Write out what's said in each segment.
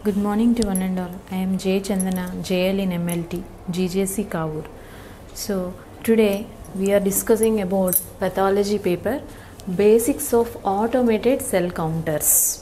Good morning to one and all. I am J. Chandana, JL in MLT, GJC Kavur. So, today we are discussing about pathology paper basics of automated cell counters,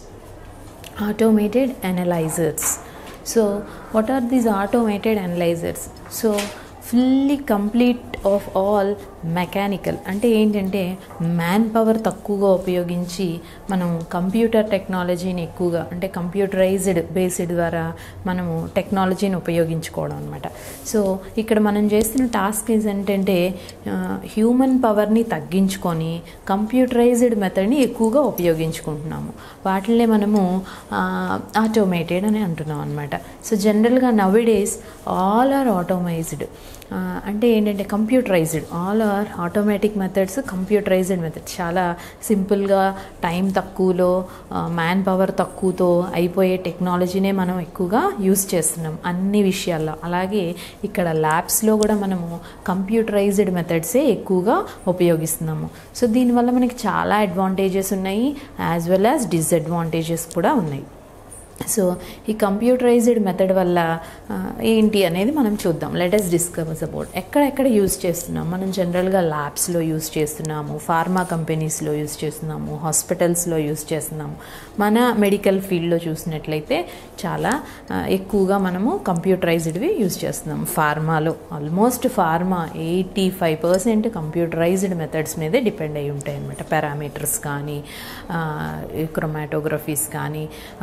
automated analyzers. So, what are these automated analyzers? So, fully complete of all mechanical అంటే ఏంటంటే man power తక్కువగా ఉపయోగించి మనం computer టెక్నాలజీని ఎక్కువగా అంటే computerised based ద్వారా మనము టెక్నాలజీని ఉపయోగించుకోవడం అనమాట సో ఇక్కడ మనం చేస్తున్న టాస్క్ ఏంటంటే హ్యూమన్ పవర్ని తగ్గించుకొని కంప్యూటరైజ్డ్ మెథడ్ని ఎక్కువగా ఉపయోగించుకుంటున్నాము వాటినే మనము ఆటోమేటెడ్ అని అంటున్నాం అనమాట సో జనరల్గా నవ్డేస్ ఆల్ ఆర్ ఆటోమైజ్డ్ అంటే ఏంటంటే computerised all are automatic methods computerised methods చాలా సింపుల్గా టైం తక్కువలో మ్యాన్ పవర్ తక్కువతో అయిపోయే టెక్నాలజీనే మనం ఎక్కువగా యూస్ చేస్తున్నాం అన్ని విషయాల్లో అలాగే ఇక్కడ ల్యాబ్స్లో కూడా మనము కంప్యూటరైజ్డ్ మెథడ్సే ఎక్కువగా ఉపయోగిస్తున్నాము సో దీనివల్ల మనకి చాలా అడ్వాంటేజెస్ ఉన్నాయి యాజ్ వెల్ యాజ్ డిసడ్వాంటేజెస్ కూడా ఉన్నాయి సో ఈ కంప్యూటరైజ్డ్ మెథడ్ వల్ల ఏంటి అనేది మనం చూద్దాం లెటెస్ట్ డిస్కవర్స్ అబౌట్ ఎక్కడెక్కడ యూజ్ చేస్తున్నాం మనం జనరల్గా ల్యాబ్స్లో యూజ్ చేస్తున్నాము ఫార్మా కంపెనీస్లో యూజ్ చేస్తున్నాము హాస్పిటల్స్లో యూజ్ చేస్తున్నాము మన మెడికల్ ఫీల్డ్లో చూసినట్లయితే చాలా ఎక్కువగా మనము కంప్యూటరైజ్డ్వి యూజ్ చేస్తున్నాం ఫార్మాలో almost pharma eighty five percent computerised methods మీదే డిపెండ్ అయి ఉంటాయి అనమాట పారామీటర్స్ కానీ క్రొమాటోగ్రఫీస్ కానీ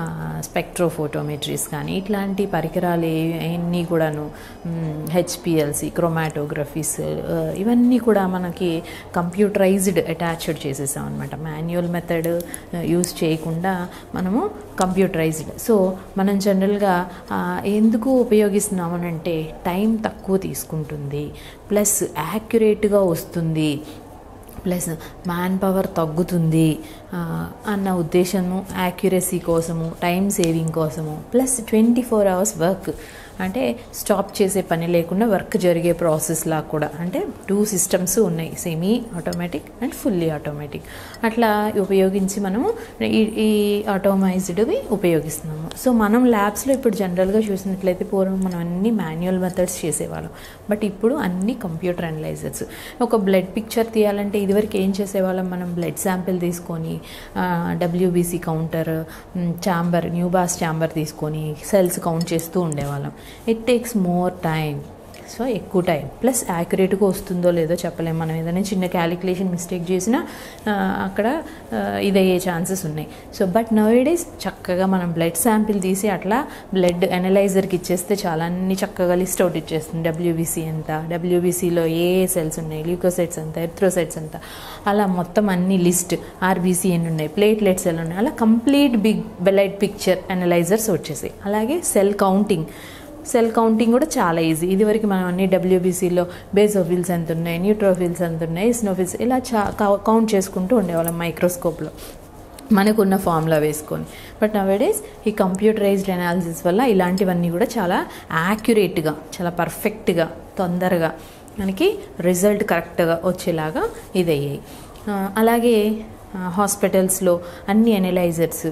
స్పెక్ట్రోఫోటోమెట్రీస్ కానీ ఇట్లాంటి పరికరాలు అన్నీ కూడాను హెచ్పిఎల్సి క్రొమాటోగ్రఫీస్ ఇవన్నీ కూడా మనకి కంప్యూటరైజ్డ్ అటాచ్డ్ చేసేసాం అనమాట మాన్యువల్ మెథడ్ యూజ్ చేయకుండా మనము కంప్యూటరైజ్డ్ సో మనం జనరల్గా ఎందుకు ఉపయోగిస్తున్నామనంటే టైం తక్కువ తీసుకుంటుంది ప్లస్ యాక్యురేట్గా వస్తుంది ప్లస్ మ్యాన్ పవర్ తగ్గుతుంది అన్న ఉద్దేశము యాక్యురసీ కోసము టైం సేవింగ్ కోసము plus twenty four hours work అంటే స్టాప్ చేసే పని లేకుండా వర్క్ జరిగే ప్రాసెస్ లా కూడా అంటే టూ సిస్టమ్స్ ఉన్నాయి semi automatic and fully automatic అట్లా ఉపయోగించి మనము ఈ ఈ ఆటోమైజ్డ్వి ఉపయోగిస్తున్నాము సో మనం ల్యాబ్స్లో ఇప్పుడు జనరల్గా చూసినట్లయితే పూర్వం మనం అన్ని మాన్యువల్ మెథడ్స్ చేసేవాళ్ళం బట్ ఇప్పుడు అన్ని కంప్యూటర్ అనలైజర్స్ ఒక బ్లడ్ పిక్చర్ తీయాలంటే ఇదివరకు ఏం చేసేవాళ్ళం మనం బ్లడ్ శాంపిల్ తీసుకొని WBC counter chamber Neubauer chamber తీసుకొని సెల్స్ కౌంట్ చేస్తూ ఉండేవాళ్ళం it takes more time so ఎక్కువ టైం ప్లస్ యాక్యురేట్గా వస్తుందో లేదో చెప్పలేము మనం ఏదైనా చిన్న క్యాలిక్యులేషన్ మిస్టేక్ చేసినా అక్కడ ఇదయ్యే ఛాన్సెస్ ఉన్నాయి సో బట్ నవేడేస్ చక్కగా మనం బ్లడ్ శాంపిల్ తీసి అట్లా బ్లడ్ అనలైజర్కి ఇచ్చేస్తే చాలా అన్ని చక్కగా లిస్ట్ అవుట్ ఇచ్చేస్తుంది డబ్ల్యూబీసీ ఎంత డబ్ల్యూబీసీలో ఏ ఏ సెల్స్ ఉన్నాయి ల్యూకోసైట్స్ ఎంత ఎర్థ్రోసైట్స్ ఎంత అలా మొత్తం అన్ని లిస్ట్ ఆర్బీసీ ఎన్ని ఉన్నాయి ప్లేట్లెట్స్ ఎన్ని ఉన్నాయి అలా complete big blood picture analysers వచ్చేసాయి అలాగే సెల్ కౌంటింగ్ సెల్ కౌంటింగ్ కూడా చాలా ఈజీ ఇదివరకు మనం అన్ని డబ్ల్యూబీసీలో బేసోఫిల్స్ ఎంత ఉన్నాయి న్యూట్రోఫిల్స్ ఎంత ఉన్నాయి స్నోఫిల్స్ ఇలా చా కౌంట్ చేసుకుంటూ ఉండేవాళ్ళం మైక్రోస్కోప్లో మనకున్న ఫార్ములా వేసుకొని బట్ నవేడేస్ ఈ కంప్యూటరైజ్డ్ అనాలిసిస్ వల్ల ఇలాంటివన్నీ కూడా చాలా యాక్యురేట్గా చాలా పర్ఫెక్ట్గా తొందరగా మనకి రిజల్ట్ కరెక్ట్గా వచ్చేలాగా ఇదయ్యాయి అలాగే హాస్పిటల్స్లో అన్ని అనలైజర్స్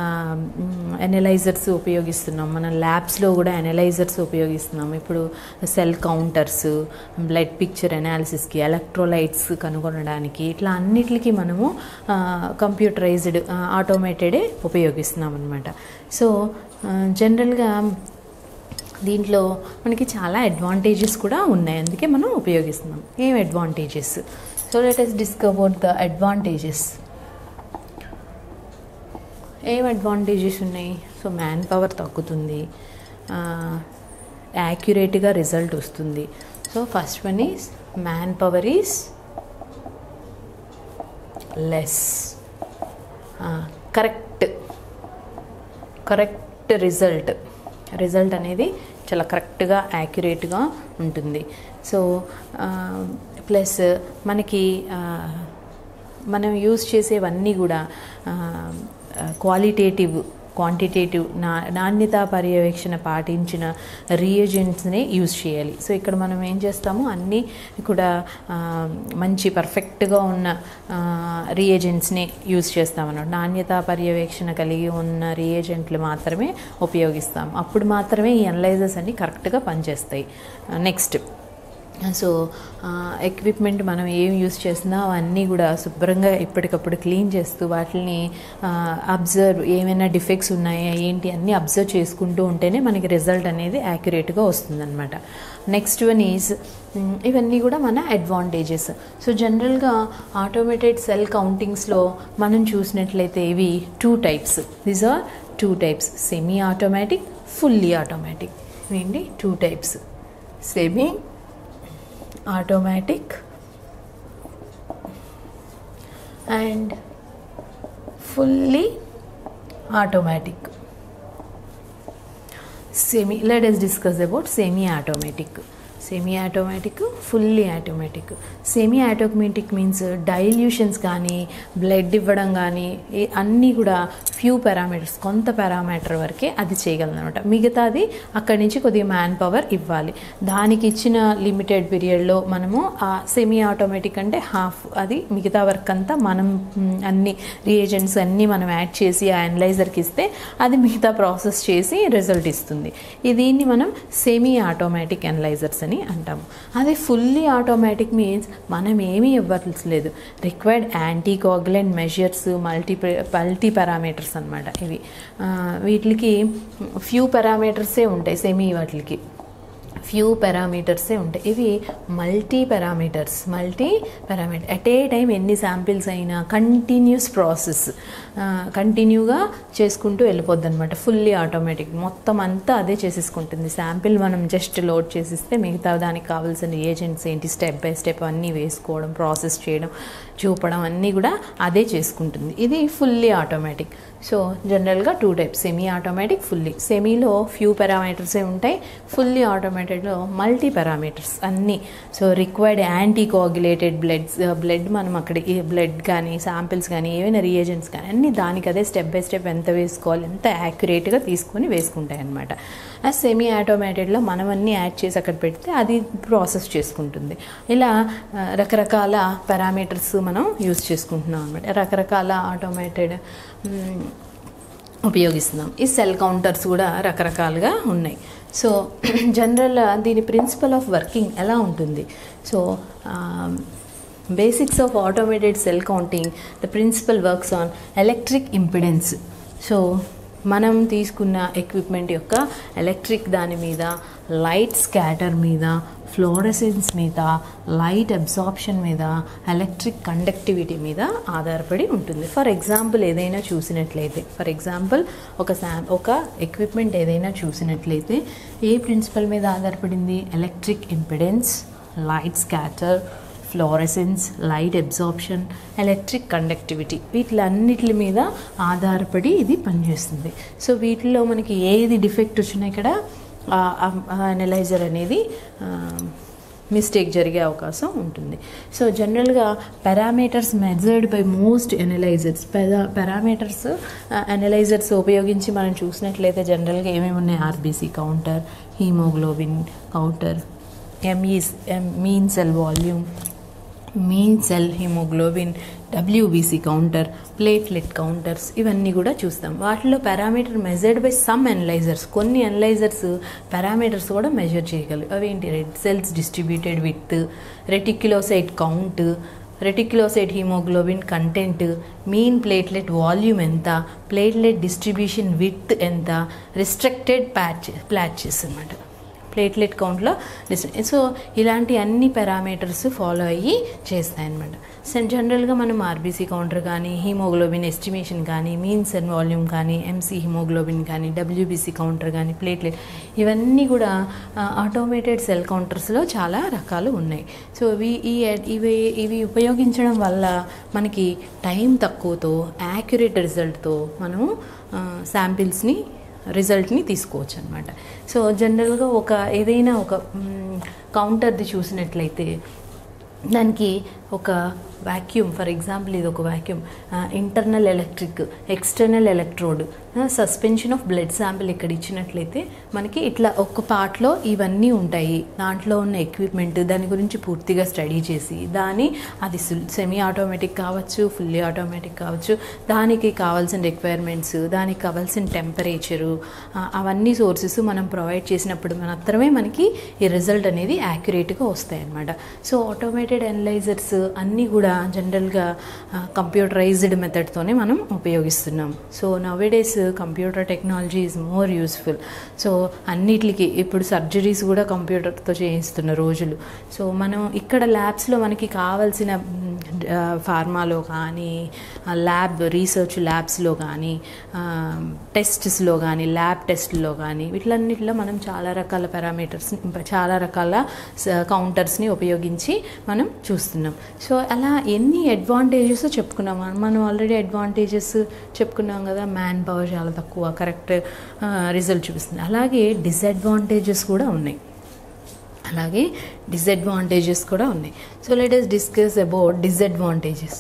అనలైజర్స్ ఉపయోగిస్తున్నాం మన ల్యాబ్స్లో కూడా అనలైజర్స్ ఉపయోగిస్తున్నాం ఇప్పుడు సెల్ కౌంటర్స్ బ్లడ్ పిక్చర్ అనాలిసిస్కి ఎలక్ట్రోలైట్స్ కనుగొనడానికి ఇట్లా అన్నిటికీ మనము కంప్యూటరైజ్డ్ ఆటోమేటెడే ఉపయోగిస్తున్నాం అనమాట సో జనరల్గా దీంట్లో మనకి చాలా అడ్వాంటేజెస్ కూడా ఉన్నాయి అందుకే మనం ఉపయోగిస్తున్నాం ఏం advantages so let's discover the advantages ఏం అడ్వాంటేజెస్ ఉన్నాయి సో మ్యాన్ పవర్ తగ్గుతుంది యాక్యురేట్గా రిజల్ట్ వస్తుంది so first one is man power is less correct correct result result అనేది చాలా కరెక్ట్గా యాక్యురేట్గా ఉంటుంది సో ప్లస్ మనకి మనం యూజ్ చేసేవన్నీ కూడా క్వాలిటేటివ్ క్వాంటిటేటివ్ నా నాణ్యతా పర్యవేక్షణ పాటించిన రియేజెంట్స్నే యూజ్ చేయాలి సో ఇక్కడ మనం ఏం చేస్తాము అన్నీ కూడా ఆ, మంచి పర్ఫెక్ట్గా ఉన్న రియేజెంట్స్ని యూజ్ చేస్తామన్నమాట నాణ్యతా పర్యవేక్షణ కలిగి ఉన్న రియేజెంట్లు మాత్రమే ఉపయోగిస్తాం అప్పుడు మాత్రమే ఈ అనలైజర్స్ అన్ని కరెక్ట్గా పనిచేస్తాయి నెక్స్ట్ సో ఎక్విప్మెంట్ మనం ఏం యూస్ చేసినా అవన్నీ కూడా శుభ్రంగా ఎప్పటికప్పుడు క్లీన్ చేస్తూ వాటిని అబ్జర్వ్ ఏమైనా డిఫెక్ట్స్ ఉన్నాయా ఏంటి అన్నీ అబ్జర్వ్ చేసుకుంటూ ఉంటేనే మనకి రిజల్ట్ అనేది యాక్యురేట్గా వస్తుందన్నమాట నెక్స్ట్ వన్ ఈజ్ ఇవన్నీ కూడా మన అడ్వాంటేజెస్ సో జనరల్గా ఆటోమేటెడ్ సెల్ కౌంటింగ్స్లో మనం చూసినట్లయితే ఇవి two types these are two types semi automatic fully automatic ఏంటి two types semi automatic and fully automatic semi let us discuss about semi automatic semi automatic fully automatic semi automatic means dilutions కానీ blood ఇవ్వడం కానీ ఈ అన్నీ కూడా few parameters కొంత parameter వరకే అది చేయగలదు అనమాట మిగతాది అక్కడి నుంచి కొద్దిగా మ్యాన్ పవర్ ఇవ్వాలి దానికి ఇచ్చిన లిమిటెడ్ పీరియడ్లో మనము ఆ సెమీ ఆటోమేటిక్ అంటే హాఫ్ అది మిగతా వర్క్ అంతా మనం మ్, అన్ని రియేజెంట్స్ అన్నీ మనం యాడ్ చేసి ఆ అనలైజర్కి ఇస్తే అది మిగతా ప్రాసెస్ చేసి రిజల్ట్ ఇస్తుంది ఈ దీన్ని మనం సెమీ ఆటోమేటిక్ అనలైజర్స్ అని అంటాము అదే ఫుల్లీ ఆటోమేటిక్ మీన్స్ మనం ఏమీ ఇవ్వట్లేదు required anticoagulant measures multi multi parameters అనమాట ఇవి ఆ, వీటికి ఫ్యూ పారామీటర్సే ఉంటాయి సెమీ వాటికి ఫ్యూ పారామీటర్సే ఉంటాయి ఇవి multi parameters multi parameter at a time ఎన్ని శాంపిల్స్ అయినా కంటిన్యూస్ ప్రాసెస్ కంటిన్యూగా చేసుకుంటూ వెళ్ళిపోద్ది అనమాట ఫుల్లీ ఆటోమేటిక్ మొత్తం అంతా అదే చేసేసుకుంటుంది శాంపిల్ మనం జస్ట్ లోడ్ చేసిస్తే మిగతా దానికి కావాల్సిన ఏజెంట్స్ ఏంటి స్టెప్ బై స్టెప్ అన్నీ వేసుకోవడం ప్రాసెస్ చేయడం చూపడం అన్నీ కూడా అదే చేసుకుంటుంది ఇది ఫుల్లీ ఆటోమేటిక్ సో జనరల్గా two types semi automatic fully సెమీలో ఫ్యూ పారామీటర్సే ఉంటాయి ఫుల్లీ ఆటోమేటెడ్లో మల్టీ పారామీటర్స్ అన్నీ so required anticoagulated bloods blood మనం అక్కడికి బ్లడ్ కానీ శాంపిల్స్ కానీ ఏవైనా రియేజెంట్స్ కానీ అన్నీ దానికి అదే స్టెప్ బై స్టెప్ ఎంత వేసుకోవాలి ఎంత యాక్యురేట్గా తీసుకొని వేసుకుంటాయి అనమాట ఆ సెమీ ఆటోమేటెడ్లో మనం అన్నీ యాడ్ చేసి అక్కడ పెడితే అది ప్రాసెస్ చేసుకుంటుంది ఇలా ఆ, రకరకాల పారామీటర్స్ మనం యూస్ చేసుకుంటున్నాం అనమాట రకరకాల ఆటోమేటెడ్ మ్, ఉపయోగిస్తున్నాం ఈ సెల్ కౌంటర్స్ కూడా రకరకాలుగా ఉన్నాయి సో జనరల్ దీని ప్రిన్సిపల్ ఆఫ్ వర్కింగ్ ఎలా ఉంటుంది so basics of automated cell counting the principle works on electric impedance so మనం తీసుకున్న ఎక్విప్మెంట్ యొక్క ఎలక్ట్రిక్ దాని మీద లైట్ స్కాటర్ మీద ఫ్లోరసెన్స్ మీద లైట్ అబ్సార్ప్షన్ మీద ఎలక్ట్రిక్ కండక్టివిటీ మీద ఆధారపడి ఉంటుంది ఫర్ ఎగ్జాంపుల్ ఏదైనా చూసినట్లయితే ఫర్ ఎగ్జాంపుల్ ఒక శా ఒక ఎక్విప్మెంట్ ఏదైనా చూసినట్లయితే ఏ ప్రిన్సిపల్ మీద ఆధారపడింది electric impedance light scatter fluorescence light absorption electric conductivity వీటిలన్నిటి మీద ఆధారపడి ఇది పనిచేస్తుంది సో వీటిలో మనకి ఏది డిఫెక్ట్ వచ్చినా ఇక్కడ అనలైజర్ అనేది మిస్టేక్ జరిగే అవకాశం ఉంటుంది సో జనరల్గా parameters measured by most analysers parameters analysers ఉపయోగించి మనం చూసినట్లయితే జనరల్గా ఏమేమి ఉన్నాయి ఆర్బీసీ కౌంటర్ హీమోగ్లోబిన్ కౌంటర్ ఎంఈస్ mean cell volume mean cell haemoglobin WBC counter platelet counters ఇవన్నీ కూడా చూస్తాం వాటిలో parameter measured by some analysers కొన్ని అనలైజర్స్ పారామీటర్స్ కూడా మెజర్ చేయగలరు అవేంటి red cells distributed with reticulocyte count reticulocyte haemoglobin content mean platelet volume ఎంత ప్లేట్లెట్ డిస్ట్రిబ్యూషన్ విత్ ఎంత రిస్ట్రిక్టెడ్ ప్యాచ్ ప్లాచెస్ అన్నమాట ప్లేట్లెట్ కౌంట్లో సో ఇలాంటి అన్ని పారామీటర్స్ ఫాలో అయ్యి చేస్తాయన్నమాట సో జనరల్గా మనం ఆర్బీసీ కౌంటర్ కానీ హీమోగ్లోబిన్ ఎస్టిమేషన్ కానీ మీన్స్ అండ్ వాల్యూమ్ కానీ ఎంసీ హిమోగ్లోబిన్ కానీ డబ్ల్యూబీసీ కౌంటర్ కానీ ప్లేట్లెట్ ఇవన్నీ కూడా ఆటోమేటెడ్ సెల్ కౌంటర్స్లో చాలా రకాలు ఉన్నాయి సో ఇవి ఈ ఇవి ఇవి ఉపయోగించడం వల్ల మనకి టైం తక్కువతో యాక్యురేట్ రిజల్ట్తో మనము శాంపిల్స్ని రిజల్ట్ని తీసుకోవచ్చు అనమాట సో జనరల్గా ఒక ఏదైనా ఒక కౌంటర్ది చూసినట్లయితే దానికి ఒక వాక్యూమ్ ఫర్ ఎగ్జాంపుల్ ఇది ఒక vacuum internal electric external electrode suspension of blood sample ఇక్కడ ఇచ్చినట్లయితే మనకి ఇట్లా ఒక పార్ట్లో ఇవన్నీ ఉంటాయి దాంట్లో ఉన్న ఎక్విప్మెంట్ దాని గురించి పూర్తిగా స్టడీ చేసి దాని అది సెమీ ఆటోమేటిక్ కావచ్చు ఫుల్లీ ఆటోమేటిక్ కావచ్చు దానికి కావాల్సిన రిక్వైర్మెంట్స్ దానికి కావాల్సిన టెంపరేచరు అవన్నీ సోర్సెస్ మనం ప్రొవైడ్ చేసినప్పుడు మాత్రమే మనకి ఈ రిజల్ట్ అనేది యాక్యురేట్గా వస్తాయి అన్నమాట సో ఆటోమేటెడ్ అనలైజర్స్ అన్నీ కూడా జనరల్గా కంప్యూటరైజ్డ్ మెథడ్తోనే మనం ఉపయోగిస్తున్నాం so nowadays computer technology is more useful so అన్నిటికి ఇప్పుడు సర్జరీస్ కూడా కంప్యూటర్తో చేయిస్తున్న రోజులు సో మనం ఇక్కడ ల్యాబ్స్లో మనకి కావాల్సిన ఫార్మాలో కానీ ల్యాబ్ రీసెర్చ్ ల్యాబ్స్లో కానీ టెస్ట్స్లో కానీ ల్యాబ్ టెస్ట్లో కానీ వీటిలన్నిటిలో మనం చాలా రకాల పారామీటర్స్ చాలా రకాల కౌంటర్స్ని ఉపయోగించి మనం చూస్తున్నాం సో అలా ఎన్ని అడ్వాంటేజెస్ చెప్పుకున్నాం మనం ఆల్రెడీ అడ్వాంటేజెస్ చెప్పుకున్నాం కదా మ్యాన్ పవర్ చాలా తక్కువ కరెక్ట్ రిజల్ట్ చూపిస్తుంది అలాగే డిసడ్వాంటేజెస్ కూడా ఉన్నాయి అలాగే డిసడ్వాంటేజెస్ కూడా ఉన్నాయి so let's discuss about disadvantages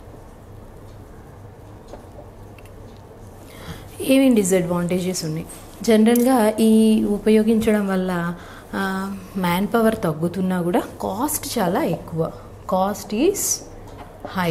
ఏమేమి డిసడ్వాంటేజెస్ ఉన్నాయి జనరల్గా ఈ ఉపయోగించడం వల్ల మ్యాన్ పవర్ తగ్గుతున్నా కూడా కాస్ట్ చాలా ఎక్కువ కాస్ట్ ఈజ్ హై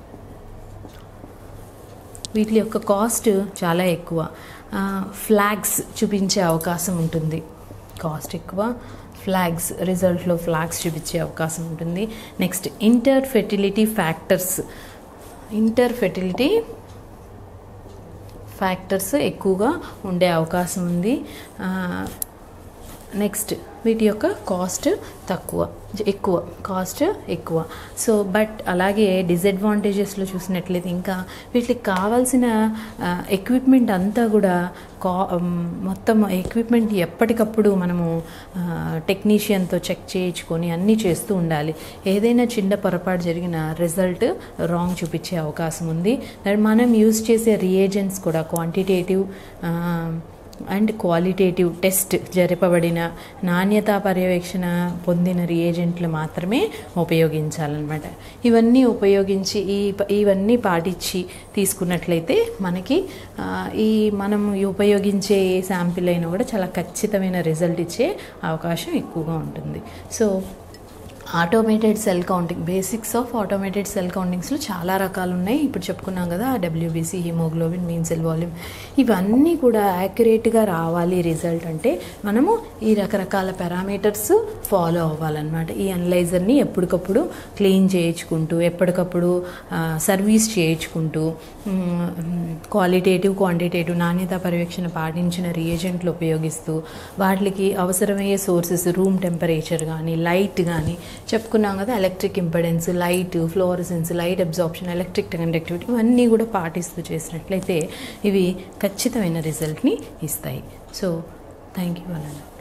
వీటి యొక్క కాస్ట్ చాలా ఎక్కువ ఫ్లాగ్స్ చూపించే అవకాశం ఉంటుంది కాస్ట్ ఎక్కువ ఫ్లాగ్స్ రిజల్ట్లో ఫ్లాగ్స్ చూపించే అవకాశం ఉంటుంది next inter fertility factors inter fertility factors ఎక్కువగా ఉండే అవకాశం ఉంది నెక్స్ట్ వీటి యొక్క కాస్ట్ తక్కువ ఎక్కువ కాస్ట్ ఎక్కువ సో బట్ అలాగే డిసడ్వాంటేజెస్లో చూసినట్లయితే ఇంకా వీటికి కావాల్సిన ఎక్విప్మెంట్ అంతా కూడా కా మొత్తం ఎక్విప్మెంట్ ఎప్పటికప్పుడు మనము టెక్నీషియన్తో చెక్ చేయించుకొని అన్నీ చేస్తూ ఉండాలి ఏదైనా చిన్న పొరపాటు జరిగిన రిజల్ట్ రాంగ్ చూపించే అవకాశం ఉంది మనం యూజ్ చేసే రియేజెంట్స్ కూడా క్వాంటిటేటివ్ అండ్ క్వాలిటేటివ్ టెస్ట్ జరపబడిన నాణ్యతా పర్యవేక్షణ పొందిన రియేజెంట్లు మాత్రమే ఉపయోగించాలన్నమాట ఇవన్నీ ఉపయోగించి ఈ ఇవన్నీ పాటించి తీసుకున్నట్లయితే మనకి ఈ మనం ఉపయోగించే ఏ శాంపిల్ అయినా కూడా చాలా ఖచ్చితమైన రిజల్ట్ ఇచ్చే అవకాశం ఎక్కువగా ఉంటుంది so automated cell counting basics of automated cell కౌంటింగ్స్లో చాలా రకాలు ఉన్నాయి ఇప్పుడు చెప్పుకున్నాం కదా WBC haemoglobin mean cell volume ఇవన్నీ కూడా యాక్యురేట్గా రావాలి రిజల్ట్ అంటే మనము ఈ రకరకాల పారామీటర్స్ ఫాలో అవ్వాలన్నమాట ఈ అనలైజర్ని ఎప్పటికప్పుడు క్లీన్ చేయించుకుంటూ ఎప్పటికప్పుడు సర్వీస్ చేయించుకుంటూ క్వాలిటేటివ్ క్వాంటిటేటివ్ నాణ్యత పర్యవేక్షణ పాటించిన రియేజెంట్లు ఉపయోగిస్తూ వాటికి అవసరమయ్యే సోర్సెస్ రూమ్ టెంపరేచర్ కానీ లైట్ కానీ చెప్పుకున్నాం కదా electric impedance light fluorescence light absorption electric conductivity ఇవన్నీ కూడా పాటిస్తూ చేసినట్లయితే ఇవి ఖచ్చితమైన రిజల్ట్ని ఇస్తాయి సో థ్యాంక్ యూ అనండి